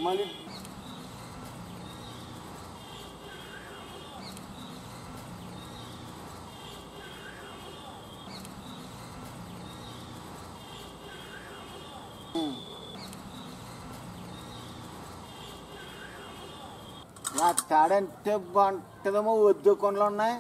మళ్ళీ నా తాడంటే బాగుంటుందేమో వద్దు కొండలు ఉన్నాయి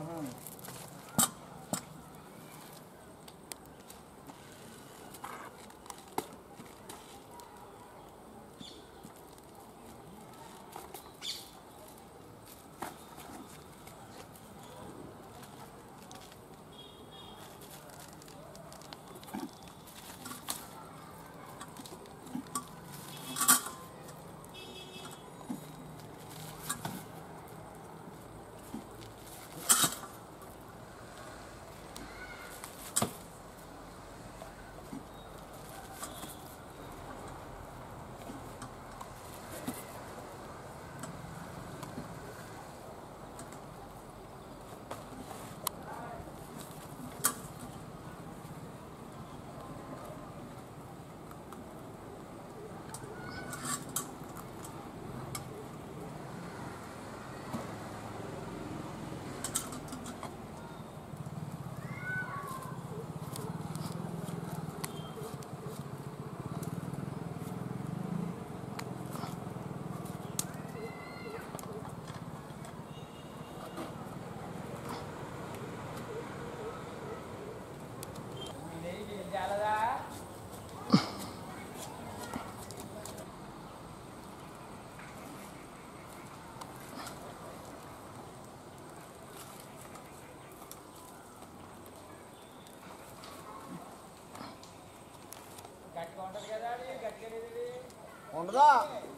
ఉండదా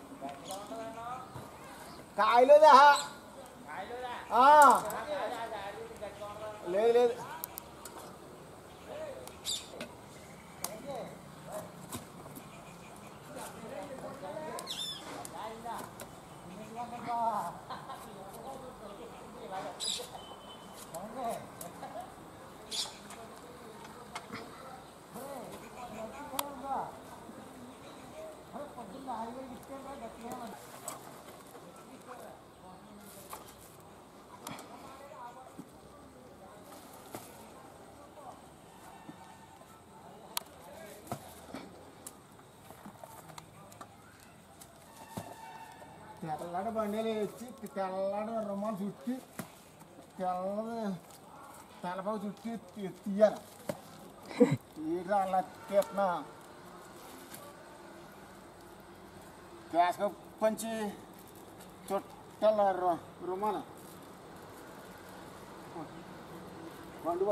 కాయలేదా ఆ. లేదు లేదు తెల్లటి బండిలు వేసి తెల్లటి రుమాలు చుట్టి తెల్లది తెల్లపాకు చుట్టి తీ- తీయాలి తీయడం అలా తీస్తున్నా గ్యాస్ పంచి చుట్టాల రు- రుమాలు పండువా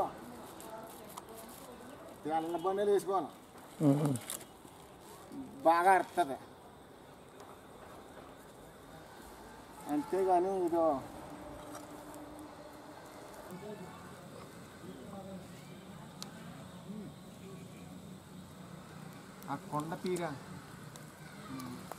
తెల్ల బండిలు వేసుకోవాలి బాగా అరుతుంది అంతేగాని ఇదో ఆ కొండ తీరా